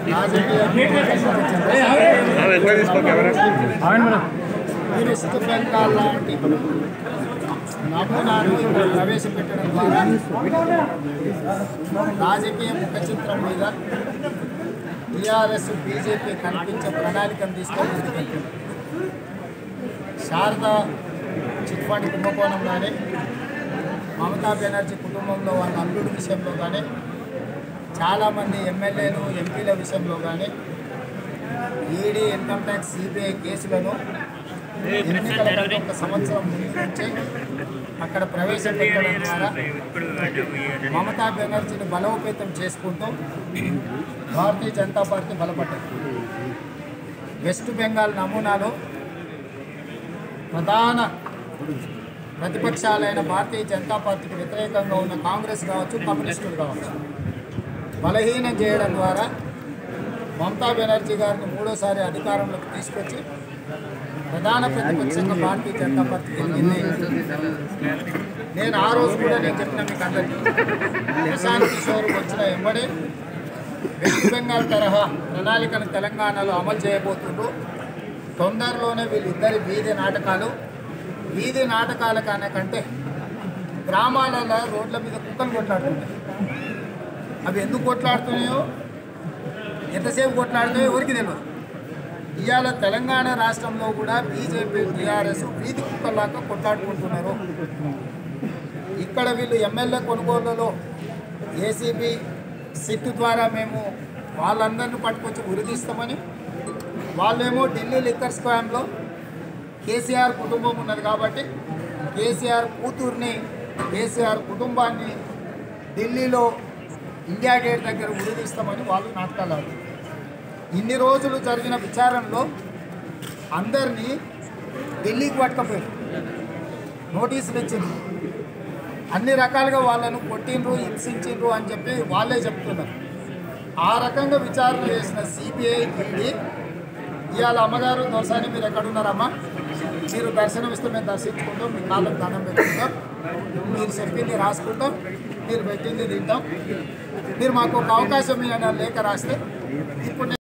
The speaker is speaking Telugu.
ఎక్కువ తీసుకో కెమెరా వెస్ట్ బెంగాల్ లాంటి నమూనాను ఇక్కడ ప్రవేశపెట్టడం ద్వారా రాజకీయ ముఖ చిత్రం మీద టీఆర్ఎస్ బీజేపీ కనిపించే ప్రణాళికను తీసుకొని ముందుకెళ్తుంది శారదా చిట్ ఫండ్ కుంభకోణం కానీ మమతా బెనర్జీ కుటుంబంలో వాళ్ళ అల్లుడి విషయంలో కానీ చాలామంది ఎమ్మెల్యేలు ఎంపీల విషయంలో కానీ ఈడీ ఇన్కమ్ ట్యాక్స్ సిబిఐ కేసులను ఎన్నికల కంటే ఒక సంవత్సరం ముందు నుంచే అక్కడ ప్రవేశపెట్టడం ద్వారా మమతా బెనర్జీని బలోపేతం చేసుకుంటూ భారతీయ జనతా పార్టీ బలపడ్డది వెస్ట్ బెంగాల్ నమూనాలో ప్రధాన ప్రతిపక్షాలైన భారతీయ జనతా పార్టీకి వ్యతిరేకంగా ఉన్న కాంగ్రెస్ కావచ్చు కమ్యూనిస్టులు కావచ్చు బలహీనం చేయడం ద్వారా మమతా బెనర్జీ గారిని మూడోసారి అధికారంలోకి తీసుకొచ్చి ప్రధాన ప్రతిపక్షంగా భారతీయ జనతా పార్టీ గెలిచింది నేను ఆ రోజు కూడా నేను చెప్పిన మీకు అందరికీ ప్రశాంత్ కిషోర్ వచ్చిన ఎంబడే వెస్ట్ బెంగాల్ తరహా ప్రణాళికను తెలంగాణలో అమలు చేయబోతుండ్రు తొందరలోనే వీళ్ళిద్దరి వీధి నాటకాలు వీధి నాటకాల కన్నా కంటే గ్రామాలలో రోడ్ల మీద కుక్కలు కొట్లాడుతున్నాయి అవి ఎందుకు కొట్లాడుతున్నాయో ఎంతసేపు కొట్లాడుతాయో ఎవరికి తెలియదు ఇవాళ తెలంగాణ రాష్ట్రంలో కూడా బీజేపీ టీఆర్ఎస్ వీధి కుక్కలాగా కొట్లాడుకుంటున్నారు ఇక్కడ వీళ్ళు ఎమ్మెల్యే కొనుగోళ్లలో ఏసీబీ సిట్ ద్వారా మేము వాళ్ళందరినీ పట్టుకొచ్చి ఉరిదీస్తామని వాళ్ళేమో ఢిల్లీ లిక్కర్ స్కామ్లో కేసీఆర్ కుటుంబం ఉన్నది కాబట్టి కేసీఆర్ కూతుర్ని కేసీఆర్ కుటుంబాన్ని ఢిల్లీలో ఇండియా గేట్ దగ్గర ఉరిదీస్తామని వాళ్ళు నాటకాలు ఆడారు ఇన్ని రోజులు జరిగిన విచారణలో అందరినీ ఢిల్లీకి పట్టుకపోయారు నోటీసులు ఇచ్చింది అన్ని రకాలుగా వాళ్ళను కొట్టిండ్రు హింసించిండ్రు అని చెప్పి వాళ్ళే చెప్తున్నారు ఆ రకంగా విచారణ చేసిన సిబిఐ ఈడీ ఇవాళ అమ్మగారు దోసాని మీరు ఎక్కడున్నారమ్మా మీరు దర్శనం ఇస్తే మేము దర్శించుకుంటాం మీ కాళ్ళకు దండం పెట్టుకుంటాం మీరు చెప్పింది రాసుకుంటాం మీరు పెట్టింది తింటాం మీరు మాకు ఒక అవకాశం ఇవ్వండి అని లేఖ రాస్తే ఇప్పుడు